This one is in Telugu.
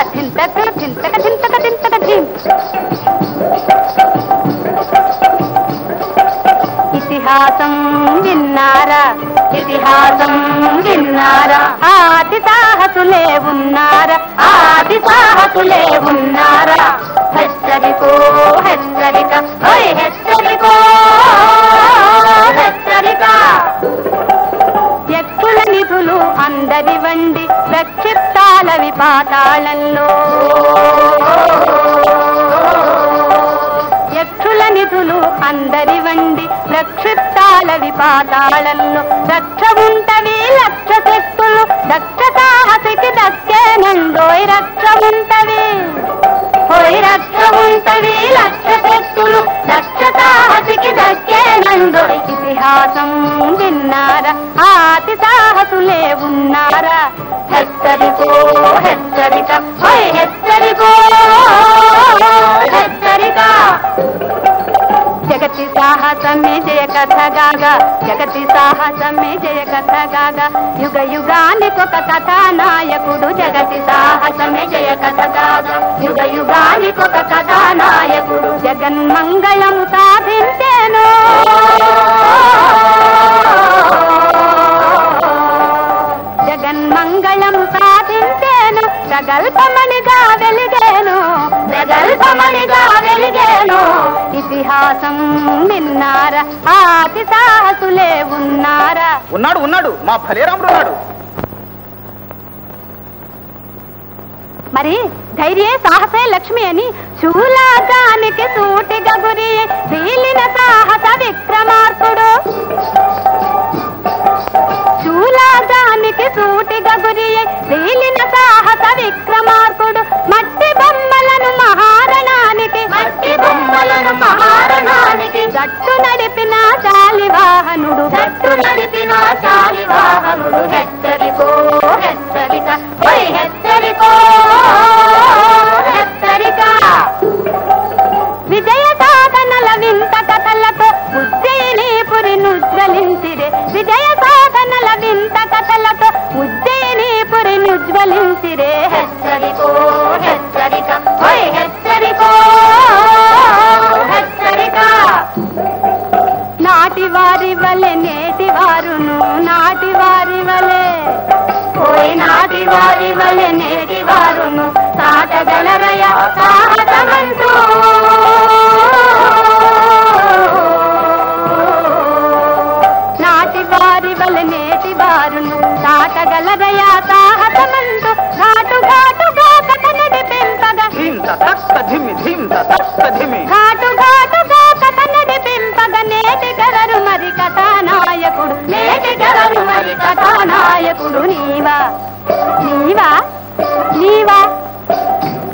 ధింతక ధింతక ధింతక ధింతక ధిం ఇతిహాసం విన్నారా ఇతిహాసం విన్నారా ఆది సాహసులే ఉన్నారా ఆది సాహసులే ఉన్నారా హెచ్చరికో హెచ్చరిక ఓయ్ హెచ్చరికో హెచ్చరిక ఎక్కుల నిధులు అందరి వండి ప్రక్షిప్తాల విపాతాళంలో యక్షుల నిధులు అందరి వండి ప్రక్షిప్తాల విపాతాళంలో రక్ష ఉంటవి లక్ష శక్తులు దక్ష సాహసికి దక్కేనండోయ్ రక్ష ఉంటవి పోయి రక్ష ఉంటవి లక్ష శక్తులు దక్ష సాహసికి దక్కేనండోయ్ ఇతిహాసం విన్నారా ఆతి సాహసులే ఉన్నారా హెచ్చరికో హెచ్చరిక ఓయ్ హెచ్చరికో హెచ్చరిక జగతి సాహసమే జయ కథ గాగా జగతి సాహసమే జయ కథ గాగా యుగ యుగానికొక కథానాయకుడు జగతి సాహసమే జయ కథ గాగా యుగ యుగానికొక కథానాయకుడు జగన్మంగళము సాధించేను జగన్మంగళము సాధించేను ప్రగల్భమణిగా వెలిగేను ప్రగల్భమణిగా వెలిగేను ఇతిహాసం విన్నారా ఆతి సాహసులే ఉన్నారా ఉన్నాడు ఉన్నాడు మా ఫలేరాముడు ఉన్నాడు మరి ధైర్యే సాహసే లక్ష్మి అని శూలాగానికి సూటిగా గురి దీలిన సాహస విక్రమార్కుడు శూలాగానికి సూటిగా గురి దీలిన సాహస విక్రమార్కుడు మట్టి బొమ్మలను మహారణానికి మట్టి బొమ్మలను మహారణానికి గట్టు నడిపిన శాలివాహనుడు గట్టు నడిపిన శాలివాహనుడు హెచ్చరికో హెచ్చరిక ఓయ్ హెచ్చరికో హెచ్చరిక విజయ సాధనల వింత కథలతో ఉజ్జయిని పురినుజ్వలించిరే విజయ సాధనల వింత కథలతో ఉజ్జయిని పురినుజ్వలించిరే హెచ్చరికో హెచ్చరిక ఓయ్ హెచ్చరికో హెచ్చరిక నాటి వారి వలె నేటి వారును నాటి వారి వలె పోయి నాటి వారి వలె నేటి వారును సాటగలరయ సాహసమంటూ నాటి వారి వలె నేటి వారును సాటగలరయ సాహసమంటూ ఘాటు ఘాటుగా కథ నడిపింపగా ధీంత తక్క ధిమి ధీంత తక్క ధిమి ఘాటు ఘాటుగా కథ నడిపింపగ నేటి గలరు మరి కథానాయకుడు నేటి గలరు మరి కథానాయకుడు నీవా నీవా నీవా